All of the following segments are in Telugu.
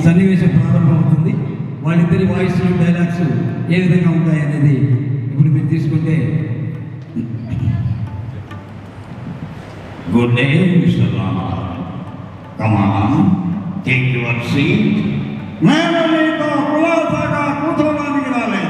సన్నివేశం ప్రారంభమవుతుంది వాళ్ళిద్దరి వాయిస్ డైలాగ్స్ ఏ విధంగా ఉంటాయి అనేది ఇప్పుడు మీరు తీసుకుంటే Good day, Mr. Rama. Come on, take your seat. నేను నీతో కులాసాగా కూర్చోడానికి రాలేదు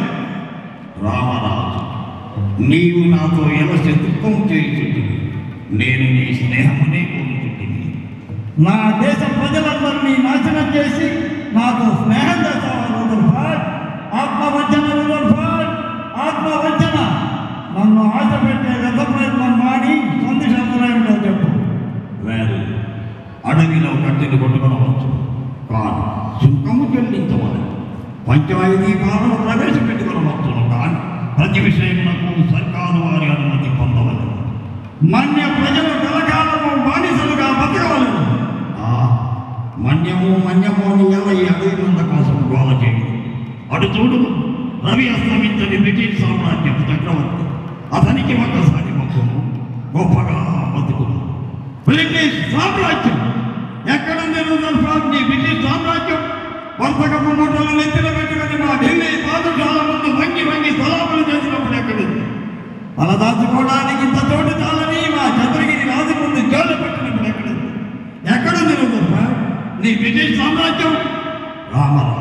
రామరాజు నీవు నాతో ఎలసి దుఃఖం చేయుచుంటుంది నేను నీ స్నేహమునే కోరుచుంటుంది నా దేశ ప్రజలందరినీ నాశనం చేసి నాతో స్నేహం చేస్తావా రూదర్ఫర్డ్ ఆత్మవంచన రూదర్ఫర్డ్ ఆత్మవంచన నన్ను ఆశ పెట్టే గత ప్రయత్నం మాని సందేశాలు ఏమిటో చెప్పు వేరు అడవిలో కట్టెలు కొట్టుకొనవచ్చు కానీ సుఖము చెల్లించవలెను పంచాయతీ పాలన ప్రవేశపెట్టుకొనవచ్చును కానీ ప్రతి విషయమునకు సర్కారు వారి అనుమతి పొందవలెను మన్య ప్రజలు కలకాలము బానిసలుగా బతకవలను ఆ మన్యము మన్యము అని ఎలా ఈ అడవి మంద కోసం గోల చేయదు అటు చూడు రవి అస్తమించని బ్రిటిష్ సామ్రాజ్యం చక్రవర్తి అతనికి ఒక్కసారి మొక్కము గొప్పగా బతుకును బ్రిటిష్ సామ్రాజ్యం ఎక్కడుంది రూదర్ఫర్డ్ నీ బ్రిటిష్ సామ్రాజ్యం వర్తకపు మూటలు నెత్తిన పెట్టుకుని మా ఢిల్లీ పాఠశాల ముందు వంగి వంగి సలాములు చేసినప్పుడు ఎక్కడుంది అలా దాచుకోవడానికి ఇంత చోటు చాలని మా చంద్రగిరి రాజు ముందు జోలు పెట్టినప్పుడు ఎక్కడుంది ఎక్కడుంది రూదర్ఫర్డ్ నీ బ్రిటిష్ సామ్రాజ్యం రామరాజు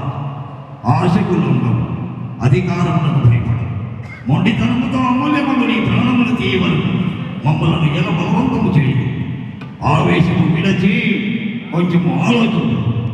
ఆశకు లొంగము అధికారములకు భయపడదు మొండితనముతో అమూల్యములు నీ ప్రాణములు తీయవలను మమ్మలను ఎలా బలవంతము చేయదు ఆవేశము విడచి కొంచెము ఆలోచన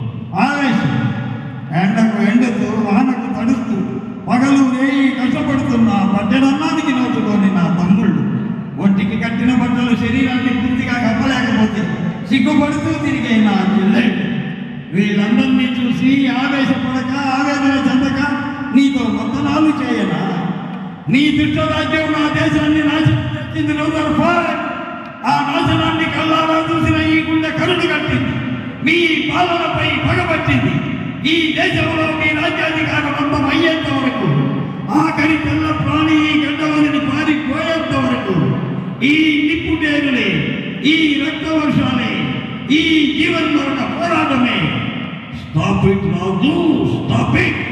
ఆవేశం ఎండకు ఎండుతూ వానకు తడుస్తూ పగలు రేయి కష్టపడుతున్న పట్టెడన్నానికి నోచుకొని నా తమ్ముళ్ళు ఒంటికి కట్టిన బట్టలు శరీరాన్ని పూర్తిగా కప్పలేకపోతే సిగ్గుపడుతూ తిరిగే నా చెల్లెళ్ళు వీళ్ళందరినీ చూసి ఆవేశపడక ఆవేదన చెందక నీతో వందనాలు చేయనా నీ దుష్టరాజ్యం నా దేశాన్ని నాశనం చేసింది రూదర్ఫర్డ్ ఆ నాశనాన్ని కల్లారా చూసిన ఈ గుండె కరుడు కట్టింది మీ పాలనపై పగబట్టింది ఈ దేశంలో మీ రాజ్యాధికారం అంతం అయ్యేంత వరకు ఆఖరి తెల్ల ప్రాణి ఈ గడ్డవదిని పారిపోయేంత వరకు ఈ నిప్పుటేరులే ఈ రక్త వర్షాలే ఈ జీవన్ మరణ పోరాటమే stop it Raju stop it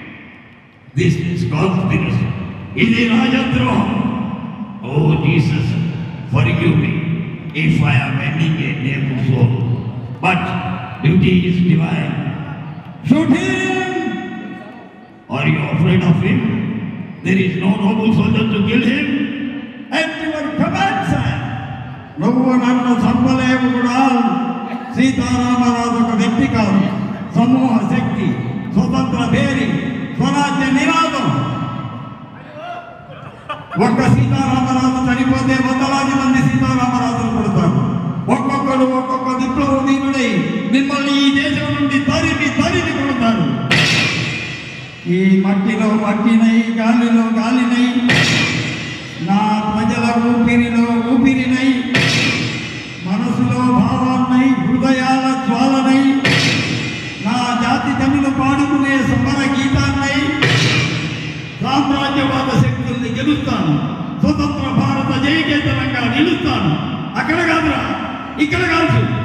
this is conspiracy ఇది రాజద్రోహం O Jesus forgive me if I am ending a noble soul. But duty is divine. Shoot him! Are you afraid of him? There is no noble soldier to kill him. At your command, sir. నువ్వు నన్ను చంపలేవు కూడా సీతారామరాజు ఒక వ్యక్తి కాదు సమూహ శక్తి స్వతంత్ర భేరి స్వరాజ్య నినాదం ఒక్క సీతారామరాజు చనిపోతే వందలాది మంది సీతారామరాజులు పుడతారు ఒక్కొక్కడు ఒక్కొక్క విప్లవ వీరుడై మిమ్మల్ని ఈ దేశం నుండి తరిమి తరిమి కొడతారు ఈ మట్టిలో మట్టినై గాలిలో గాలినై నా ప్రజల ఊపిరిలో ఊపిరినై మనసులో భావాన్నై హృదయాల జ్వాలనై నా జాతి జనులు పాడుకునే సమర గీతాన్నై సామ్రాజ్యవాద శక్తుల్ని గెలుస్తాను స్వతంత్ర భారత జయకేతనంగా నిలుస్తాను అక్కడ కాదురా ఇక్కడ కాదు